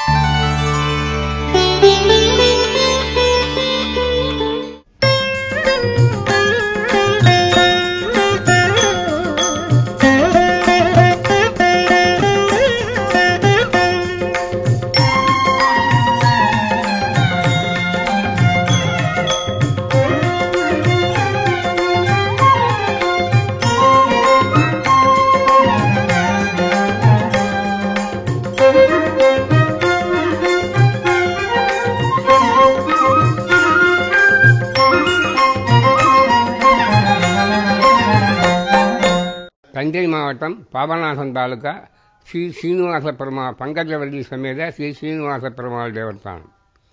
தஞ்சை மாவட்டம் பாபநாசம் தாலுகா ஸ்ரீ சீனிவாச பெருமாள் பங்கஜவல்லி சமேத ஸ்ரீ சீனிவாச பெருமாள் தேவஸ்தானம்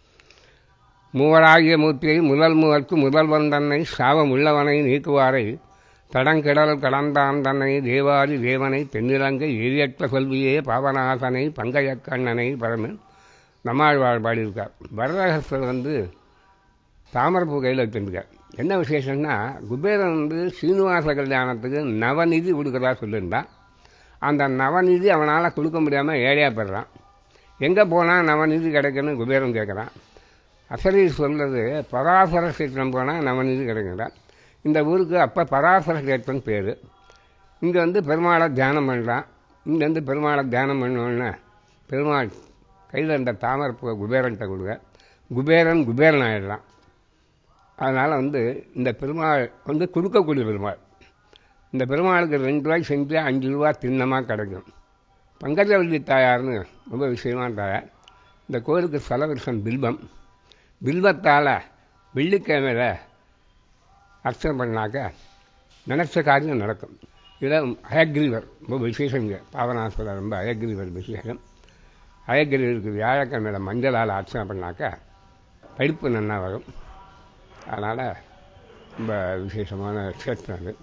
மூவராகிய மூர்த்தியை முதல் முதற்கு முதல்வன் தன்னை சாபம் உள்ளவனை நீக்குவாரை தடங்கிடல் கடந்தான் தன்னை தேவாதி தேவனை தென்னிலங்கை எரியற்ற செல்வியே பாபநாசனை பங்கஜக்கண்ணனை பரமன் நம்மாழ்வார் பாடியிருக்கார் வரதகஸ்தர் வந்து தாமரப்பூ கையில் வச்சிருக்கார் என்ன விசேஷம்னா குபேரன் வந்து சீனிவாச கல்யாணத்துக்கு நவநிதி கொடுக்குறதா சொல்லியிருந்தான் அந்த நவநிதி அவனால் கொடுக்க முடியாமல் ஏழையாக போயிடுறான் எங்கே போனால் நவநிதி கிடைக்குன்னு குபேரன் கேட்குறான் அசரி சொல்றது பராசர கஷேத்திரம் போனால் நவநிதி கிடைக்குறான் இந்த ஊருக்கு அப்போ பராசர கஷேத்திரம் பேர் இங்கே வந்து பெருமாளை தியானம் பண்ணுறான் இங்கே வந்து பெருமாளை தியானம் பண்ணோன்னே பெருமாள் கையில் இந்த தாமரப்பூ குபேரன்கிட்ட கொடுக்க குபேரன் குபேரன் ஆயிடுறான் அதனால் வந்து இந்த பெருமாள் வந்து கொடுக்கக்கூடிய பெருமாள் இந்த பெருமாளுக்கு ரெண்டு ரூபாய்க்கு செஞ்சு அஞ்சு ரூபா திண்ணமாக கிடைக்கும் பங்கஜவல்லி தாயார்னு ரொம்ப விஷயமான தாயார் இந்த கோயிலுக்கு சலவிருஷம் பில்பம் பில்பத்தால் வெள்ளிக்கிழமையில் அர்ச்சனை பண்ணாக்க நினச்ச காரியம் நடக்கும் இதில் அயக்ரீவர் ரொம்ப விசேஷங்க பாவனாஸ்வரர் ரொம்ப அயக்ரீவர் விசேஷம் அயக்ரீவருக்கு வியாழக்கிழமையில் மஞ்சளால் அர்ச்சனை பண்ணாக்க படிப்பு நல்லா வரும் அதனால் ரொம்ப விசேஷமான க்ஷேத்திரம் அது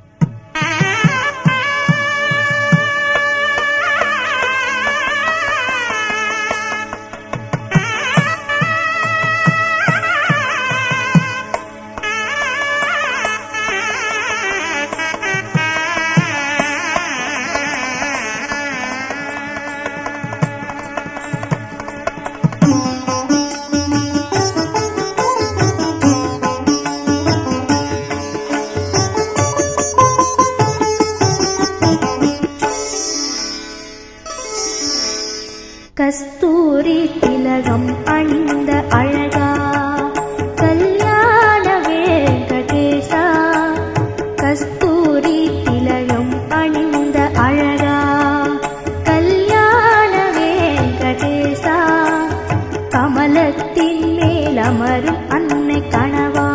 கஸ்தூரி திலகம் அணிந்த அழகா கல்யாண வேங்கடேசா கஸ்தூரி திலகம் அணிந்த அழகா கல்யாண வேங்கடேசா கமலத்தின் மேல் அமரும் அன்னை கணவா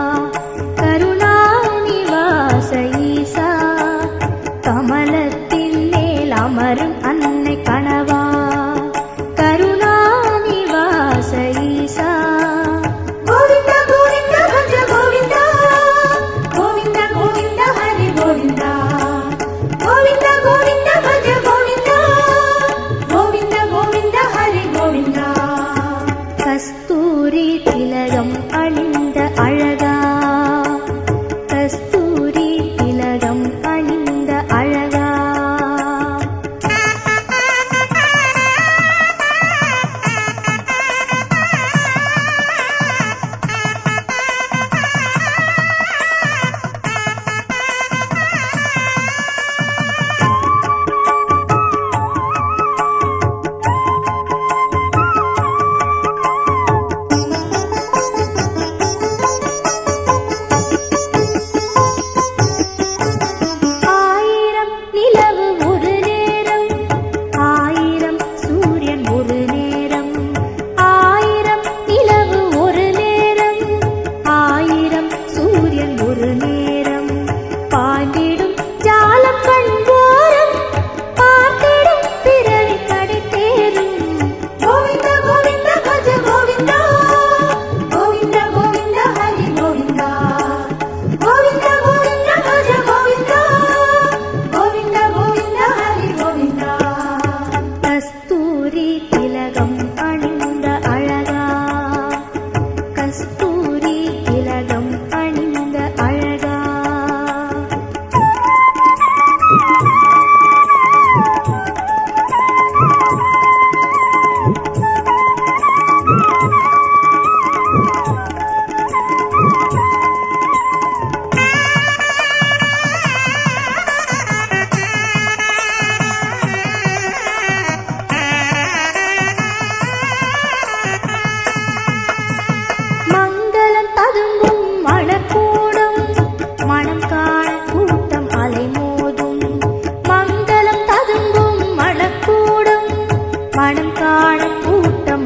கருணாநிவாச ஈசா கமலத்தின் மேல் அமரும் அன்னை கணவா கருணாநிவாச ஈசா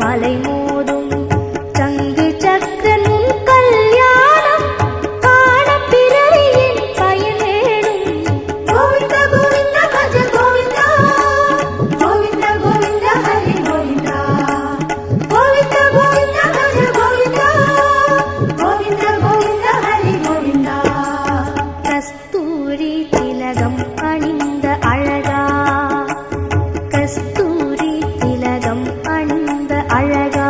மலை மோதும் சங்கு சக்கரனும் கல்யாணம் காண பிறவியின் பயன் வேணும் கோவிந்த கோவிந்த பஜ கோவிந்தா கோவிந்த கோவிந்த ஹரி கோவிந்தா கோவிந்த கோவிந்த பஜ கோவிந்தா கோவிந்த கோவிந்த ஹரி கோவிந்தா கஸ்தூரி திலகம் அணிந்த அழகா கஸ்தூரி திலகம் அணிந்த அழகா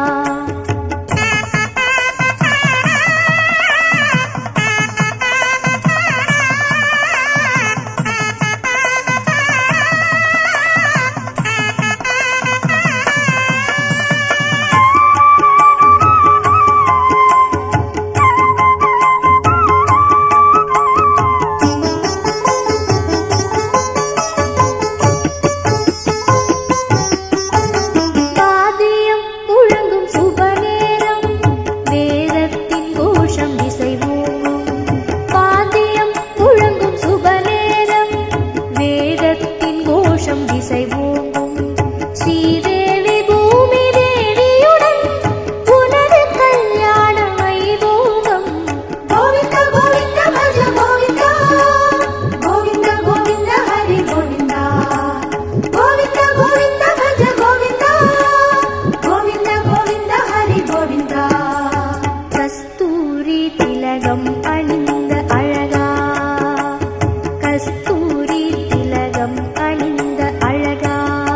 பாதியம் முழங்கும் சுபநேரம் வேதத்தின் கோஷம் இசை ஓங்கும் பாதியம் முழங்கும் சுபநேரம் வேதத்தின் கோஷம் இசை ஓங்கும் ஸ்ரீதேவி பூமி தேவியுடன் உனது கல்யாண வைபோகம் கோவிந்த கோவிந்த பஜ கோவிந்தா கோவிந்த கோவிந்த ஹரி கோவிந்தா கோவிந்த கோவிந்த பஜ கோவிந்தா கோவிந்த கோவிந்த ஹரி கோவிந்தா கஸ்தூரி திலகம் அணிந்த அழகா கஸ்தூரி திலகம் அணிந்த அழகா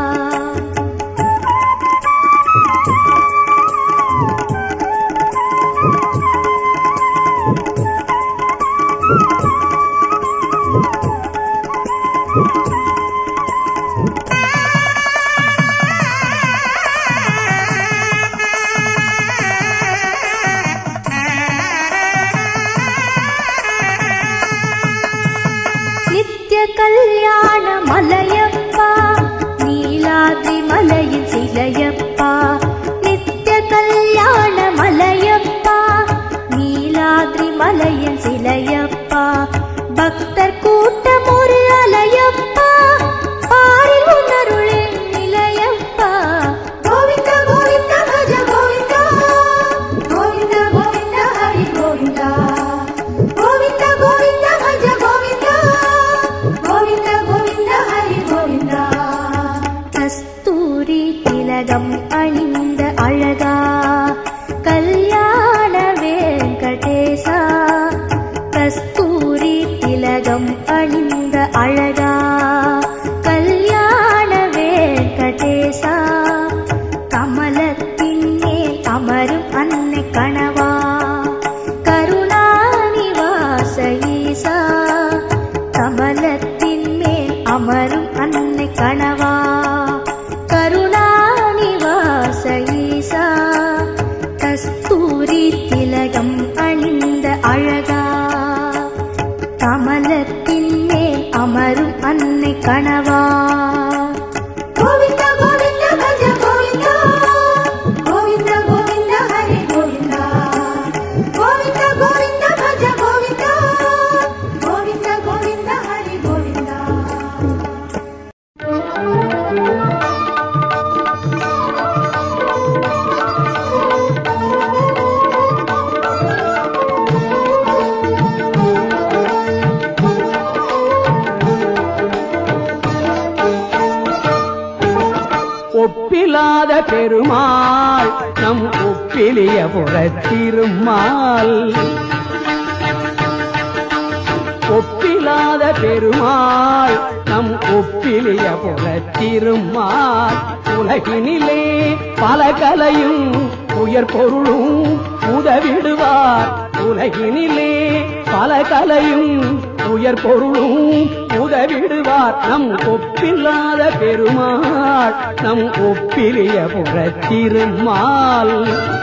நித்ய கல்யாண மலையப்பா நீலாத்ரி மலையின் சிலையப்பா நித்ய கல்யாண மலையப்பா நீலாத்ரி மலையின் சிலையப்பா பக்தர் கூட்டம் ஒரு அலையப்பா பாரில் உணருளே நிலையப்பா கோவிந்த கோவிந்த பஜ கோவிந்தா கோவிந்த கோவிந்த ஹரி கோவிந்தா கோவிந்த கோவிந்த பஜ கோவிந்தா கோவிந்த கோவிந்த ஹரி கோவிந்தா கஸ்தூரி திலகம் அணிந்த அழகா கல்யாண வெங்கடேசா கஸ்தூரி திலகம் அணிந்த அழகா கல்யாண வெங்கடேசா கமலத்தின் மேல் அமரும் அன்னை கணவா கருணாநிவாச ஈசா கமலத்தின் மேல் அமரும் அன்னை கணவா கருணாநிவாச ஈசா கஸ்தூரி திலகம் அணிந்த அழகா கமலத்தின் மேல் அமரும் அன்னை கணவா கோவிந்த கோவிந்த பஜ கோவிந்தா கோவிந்த கோவிந்த ஹரி கோவிந்தா கோவிந்த கோவிந்த பஜ கோவிந்தா கோவிந்த கோவிந்த ஹரி கோவிந்தா ஒப்பிலாத பெருமாள் நம் ஒப்பிலிய புறத்திருமாள் ஒப்பிலாத பெருமாள் நம் ஒப்பிலிய புறத்திருமாள் உலகினிலே பல கலையும் உயர் பொருளும் உதவிடுவார் உலகினிலே பல கலையும் உயர் பொருளும் உதவிடுவார் நம் ஒப்பில்லாத பெருமாள் நம் ஒப்பிலிய புறத்திருமாள்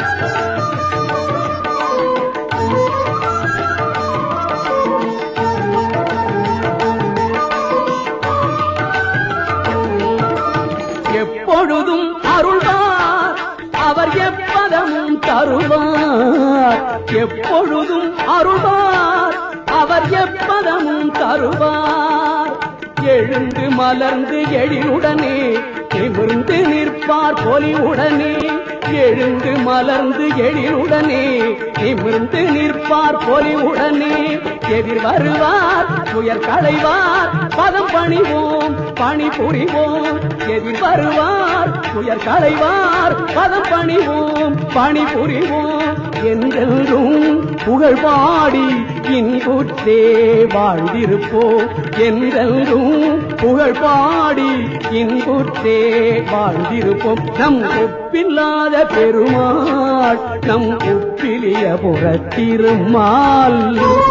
எப்பொழுதும் அருள்வார் அவர் எப்பதமும் தருவார் எப்பொழுதும் அருள்வார் அவர் எப்பதமும் தருவார் எழுந்து மலர்ந்து எழிலுடனே நிமிர்ந்து நிற்பார் பொலிவுடனே எழுந்து மலர்ந்து எழிலுடனே நிமிர்ந்து நிற்பார் பொலிவுடனே எதிர் வருவார் துயர் களைவார் பதம் பணிவோம் பணி புரிவோம் எதிர் வருவார் துயர் களைவார் பதம் பணிவோம் பணி புரிவோம் என்றென்றும் புகழ் பாடி இன்புற்றே வாழ்ந்திருப்போம் என்றென்றும் புகழ் பாடி இன்புற்றே வாழ்ந்திருப்போம் நம் ஒப்பில்லாத பெருமாள் நம் ஒப்பிலிய புறத்திருமாள்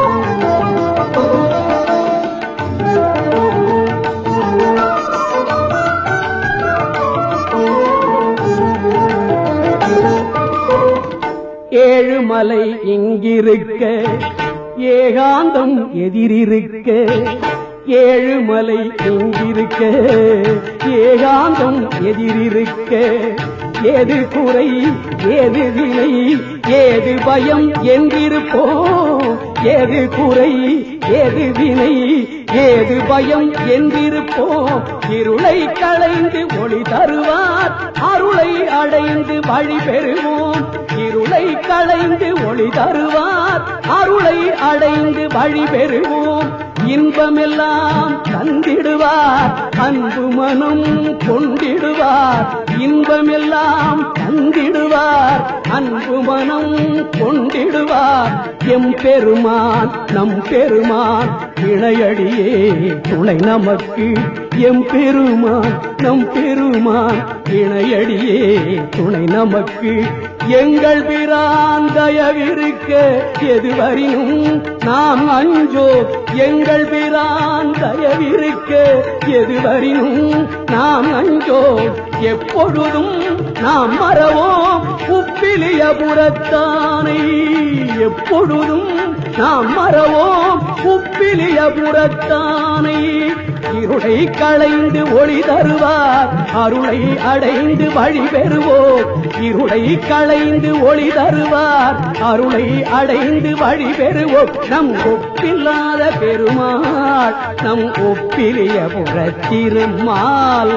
ஏழுமலை இங்கிருக்க ஏகாந்தம் எதிரிருக்க ஏழுமலை இங்கிருக்க ஏகாந்தம் எதிரிருக்க ஏது குறை ஏது வினை ஏது பயம் என்றிருப்போம் ஏது குறை ஏது வினை ஏது பயம் என்றிருப்போம் இருளை களைந்து ஒளி தருவார் அருளை அடைந்து வழி பெறுவோம் இருளை களைந்து ஒளி தருவார் அருளை அடைந்து வழி பெறுவோம் இன்பமெல்லாம் தந்திடுவார் அன்பு மனம் கொண்டிடுவார் இன்பமெல்லாம் தந்திடுவார் அன்பு மனம் கொண்டிடுவார் எம் பெருமான் நம் பெருமான் இணையடியே துணை நமக்கு எம் பெருமான் நம் பெருமான் இணையடியே துணை நமக்கு எங்கள் பிரான் தயவிருக்க எதுவரினும் நாம் அஞ்சோ எங்கள் பிரான் தயவிருக்க எதுவரினும் நாம் அஞ்சோ எப்பொழுதும் நாம் மறவோம் உப்பிலிய புறத்தானை எப்பொழுதும் நாம் மறவோம் உப்பிலிய புறத்தானை இருளை களைந்து ஒளி தருவார் அருளை அடைந்து வழி பெறுவோம் இருளை களைந்து ஒளி தருவார் அருளை அடைந்து வழி பெறுவோம் நம் ஒப்பில்லாத பெருமாள் நம் ஒப்பிலிய புறத்திருமால்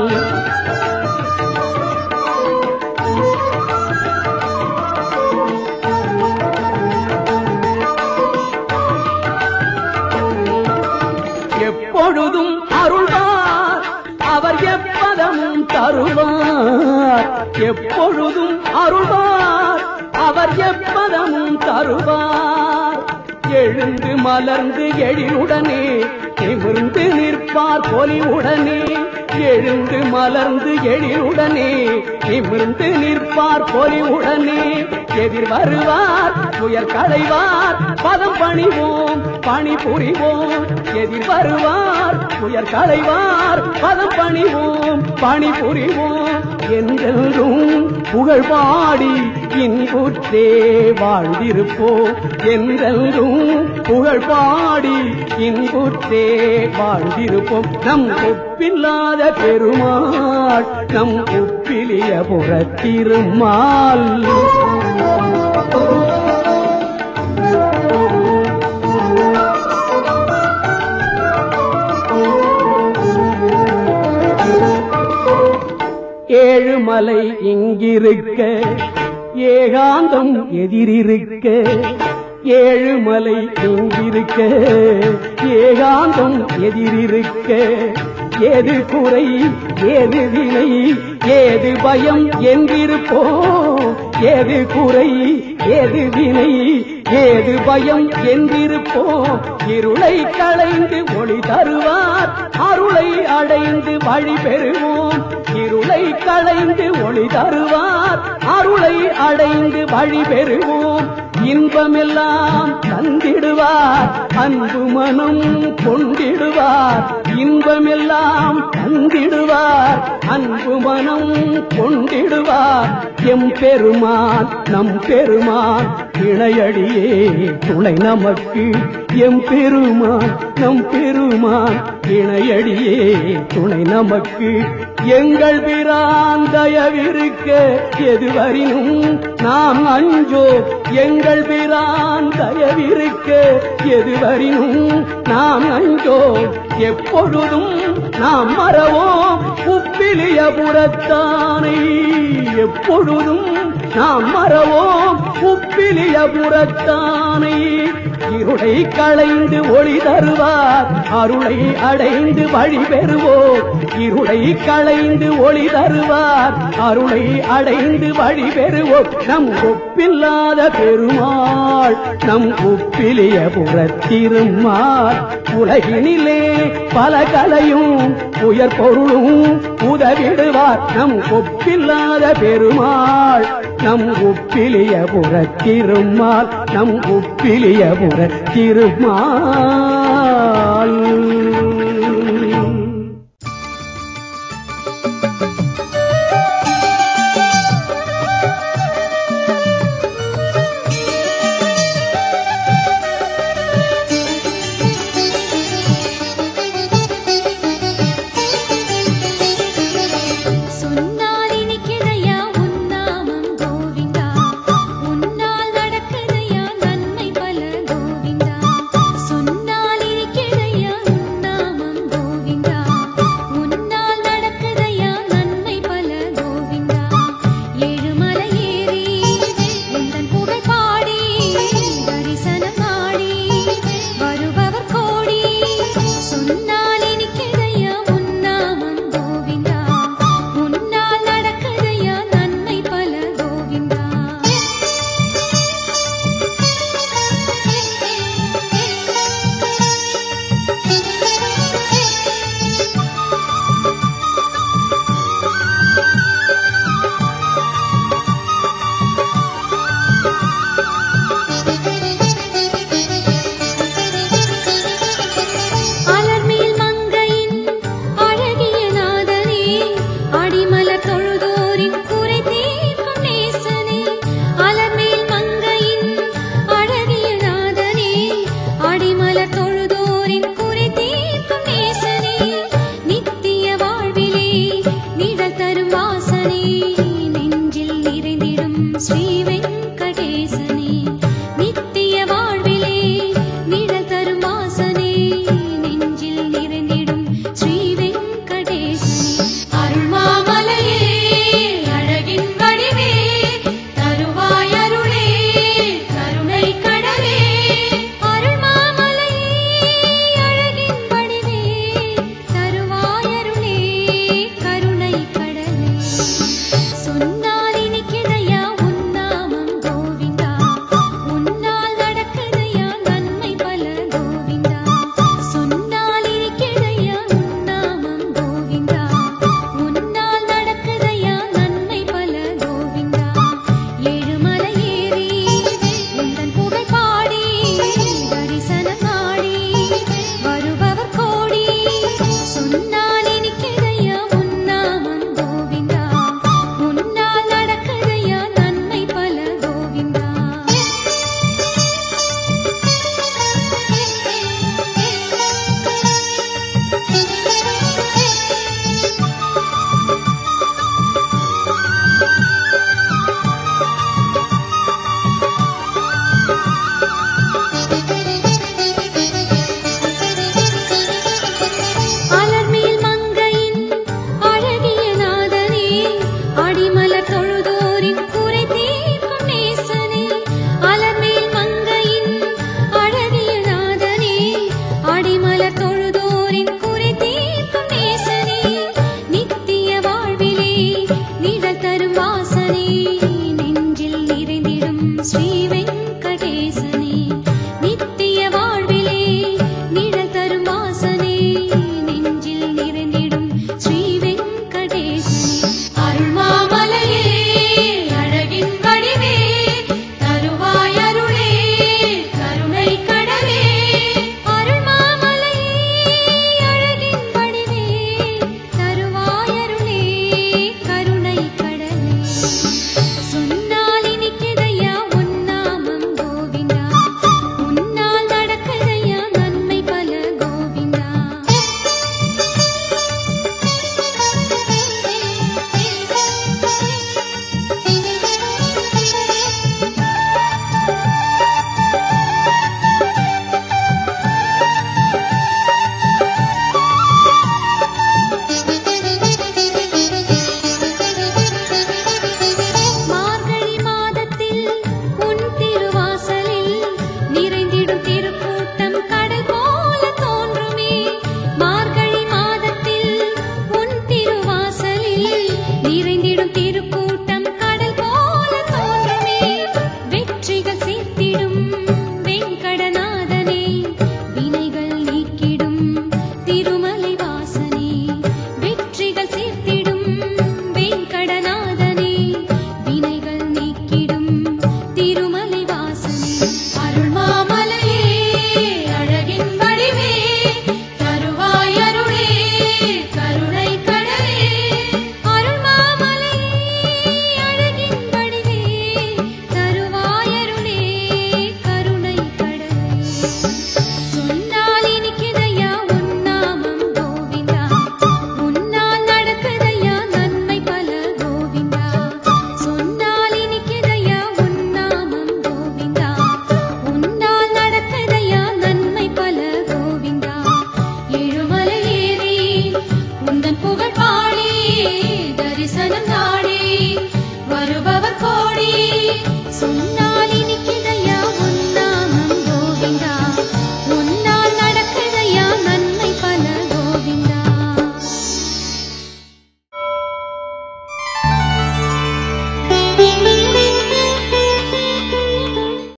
எப்பொழுதும் அருள்வார் அவர் எப்பதமும் தருவார் எப்பொழுதும் அருள்வார் அவர் எப்பதமும் தருவார் எழுந்து மலர்ந்து எழிலுடனே நிமிர்ந்து நிற்பார் பொலிவுடனே எழுந்து மலர்ந்து எழிலுடனே நிமிர்ந்து நிற்பார் பொலிவுடனே எதிர் வருவார் துயர் களைவார் பதம் பணிவோம் பணி புரிவோம் எதிர் வருவார் துயர் களைவார் பதம் பணிவோம் பணி புரிவோம் என்றென்றும் புகழ் பாடி இன்புற்றே வாழ்ந்திருப்போம் என்றென்றும் புகழ் பாடி இன்புற்றே வாழ்ந்திருப்போம் நம் ஒப்பில்லாத பெருமாள் நம் ஒப்பிலிய புறத்திருமாள் ஏழுமலை இங்கிருக்க ஏகாந்தம் எதிரிருக்க ஏழுமலை இங்கிருக்க ஏகாந்தம் எதிரிருக்க ஏது குறை ஏது வினை ஏது பயம் என்றிருப்போம் ஏது குறை ஏது வினை ஏது பயம் என்றிருப்போம் இருளை களைந்து ஒளி தருவார் அருளை அடைந்து வழி பெறுவோம் இருளை களைந்து ஒளி தருவார் அருளை அடைந்து வழி பெறுவோம் இன்பமெல்லாம் தந்திடுவார் அன்பு மனம் கொண்டிடுவார் இன்பமெல்லாம் தந்திடுவார் அன்பு மனம் கொண்டிடுவார் எம் பெருமான் நம் பெருமான் இணையடியே துணை நமக்கு எம் பெருமான் நம் பெருமான் இணையடியே துணை நமக்கு எங்கள் பிரான் தயவிருக்க எதுவரினும் நாம் அஞ்சோ எங்கள் பிரான் தயவிருக்க எதுவரினும் நாம் அஞ்சோ எப்பொழுதும் நாம் மறவோம் உப்பிலிய புறத்தானை எப்பொழுதும் நாம் மறவோம் உப்பிலிய புறத்தானை இருளை களைந்து ஒளி தருவார் அருளை அடைந்து வழி பெறுவோம் இருளை களைந்து ஒளி தருவார் அருளை அடைந்து வழி பெறுவோம் நம் ஒப்பில்லாத பெருமாள் நம் ஒப்பிலிய புறத்திருமாள் உலகினிலே பல கலையும் உயர் பொருளும் உதவிடுவார் நம் ஒப்பில்லாத பெருமாள் நம் ஒப்பிலிய புறத்திருமாள் நம் ஒப்பிலிய புறத்திருமாள்